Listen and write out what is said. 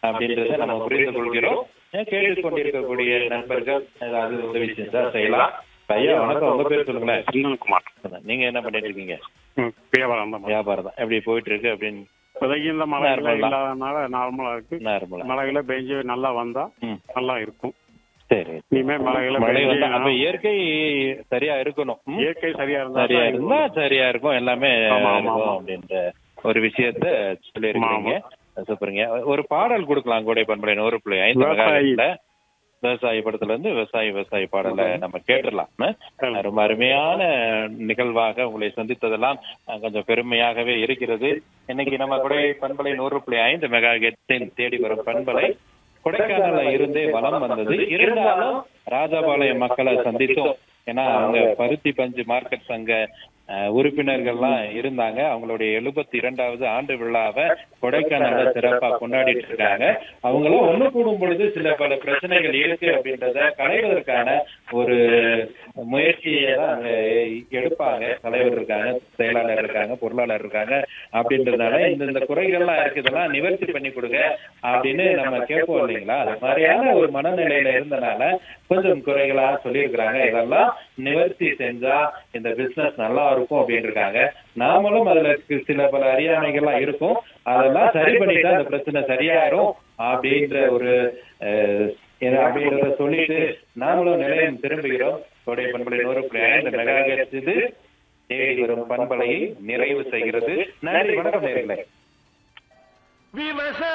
அப்படின்றத நம்ம புரிந்து கொள்கிறோம் ஏன் கேட்டுக்கொண்டிருக்கக்கூடிய நண்பர்கள் ஏதாவது உதவி செஞ்சா செய்யலாம் ஐயா வணக்கம் உங்க பேர் சொல்லுங்களேன் சின்னகுமார் நீங்க என்ன பண்ணிட்டு இருக்கீங்க ம் வியாபாரம் தான் வியாபாரம் தான் எப்படி போயிட்டு இருக்கு அப்படின்னு இப்போதைக்கு இந்த மழைகள் Normal தான். இல்லாதனால நார்மலா இருக்கு நார்மலா மழைகளை பெஞ்சு நல்லா வந்தா ம். நல்லா இருக்கும் சரி இனிமே மழைகளை மழை பெஞ்சு வந்தா அப்ப இயற்கை சரியா இருக்கணும் ம்? இயற்கை சரியா இருந்தா சரியா தான் இருந்தா சரியா இருக்கும் எல்லாமே ஆமா, ஆமா, இருக்கும் ஆமா. அப்படின்ற ஒரு விஷயத்த சொல்லியிருக்கீங்க சூப்பருங்க ஒரு பாடல் கொடுக்கலாம் கோடை பண்பலை நூறு புள்ளி ஐந்து விவசாயி. மெகாஹெர்ட்ஸ்ல விவசாயி படத்துல இருந்து விவசாயி விவசாயி பாடலை நம்ம கேட்டுடலாம் சரி. ரொம்ப அருமையான நிகழ்வாக உங்களை சந்தித்ததெல்லாம் அஹ், கொஞ்சம் பெருமையாகவே இருக்கிறது இன்னைக்கு நம்ம கொடை பண்பலை நூறு புள்ளி ஐந்து மெகா தேடி வரும் பண்பலை கொடைக்கானல்ல இருந்தே வலம் வந்தது இருந்தாலும் ராஜபாளையம் மக்களை சந்தித்தோம் ஏன்னா அவங்க பருத்தி பஞ்சு மார்க்கெட் சங்க அஹ், உறுப்பினர்கள்லாம் இருந்தாங்க அவங்களுடைய எழுபத்தி இரண்டாவது ஆண்டு விழாவை கொடைக்கானல்ல சிறப்பா கொண்டாடிட்டு இருக்காங்க அவங்களும் ஒண்ணு கூடும் பொழுது சில பல பிரச்சனைகள் இருக்கு அப்படின்றத களைவதற்கான ஒரு முயற்சியை தான் அங்க எடுப்பாங்க தலைவர் இருக்காங்க செயலாளர் இருக்காங்க பொருளாளர் இருக்காங்க அப்படின்றதுனால இந்த இந்த குறைகள்லாம் இருக்குதெல்லாம் நிவர்த்தி பண்ணி கொடுங்க அப்படின்னு நம்ம கேட்போம் இல்லைங்களா அது மாதிரியான ஒரு மனநிலையில இருந்தனால கொஞ்சம் குறைகளா சொல்லியிருக்கிறாங்க இதெல்லாம் நிவர்த்தி செஞ்சா இந்த பிசினஸ் நல்லா இருக்கும் அப்படின்னு இருக்காங்க நாமளும் அதுல சி- சில பல அறியாமைகள்லாம் இருக்கும் அதெல்லாம் சரி பண்ணிட்டா அந்த பிரச்சனை சரியாயிரும் அப்படின்ற ஒரு அஹ், இது அப்படின்றத சொல்லிட்டு நாமளும் நிலையம் திரும்புகிறோம் கோடை பண்பலை நூறு புள்ளி ஐந்து மெகா இது தேடி வரும் பண்பலையை நிறைவு செய்கிறது நன்றி வணக்கம் நேர்களே